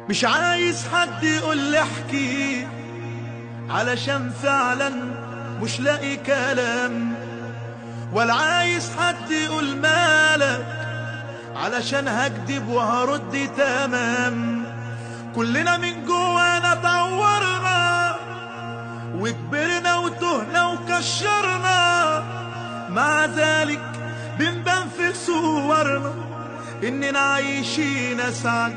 مش عايز حد يقول لي احكي علشان فعلا مش لاقي كلام ولا عايز حد يقول مالك علشان هكدب وهرد تمام كلنا من جوانا طورنا وكبرنا وتهنا وكشرنا مع ذلك بنبان في صورنا اننا عايشين اسعد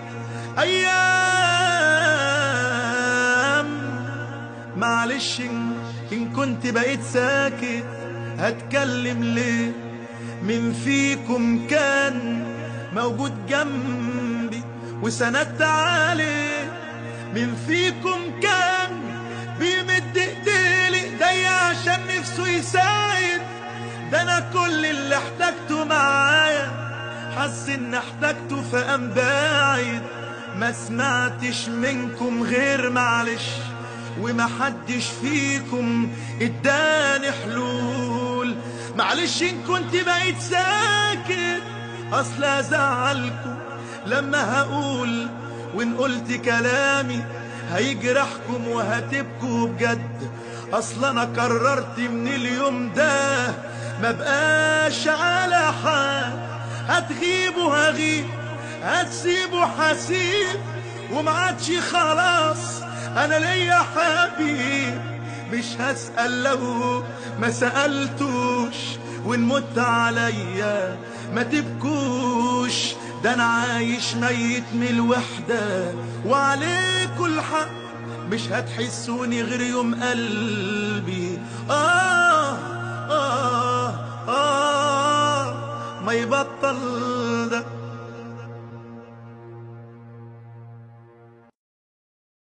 ايام معلش إن, ان كنت بقيت ساكت هتكلم ليه من فيكم كان موجود جنبي وسندت عليه من فيكم كان بيمد ايديه لايديا عشان نفسه يساعد ده انا كل اللي احتاجته معايا حس ان احتاجته فقام باعد ما سمعتش منكم غير معلش وما حدش فيكم اداني حلول معلش ان كنت بقيت ساكت اصل ازعلكم لما هقول وان قلت كلامي هيجرحكم وهتبكوا بجد اصل انا قررت من اليوم ده ما بقاش على حال هتغيبوا هغيب هتسيبوا حسيب وما عادش خلاص انا ليا حبيب مش هسأل لو ما سألتوش وان مت عليا ما تبكوش ده انا عايش ميت من الوحدة وعليكوا الحق مش هتحسوني غير يوم قلبي آه آه آه ما يبطل ده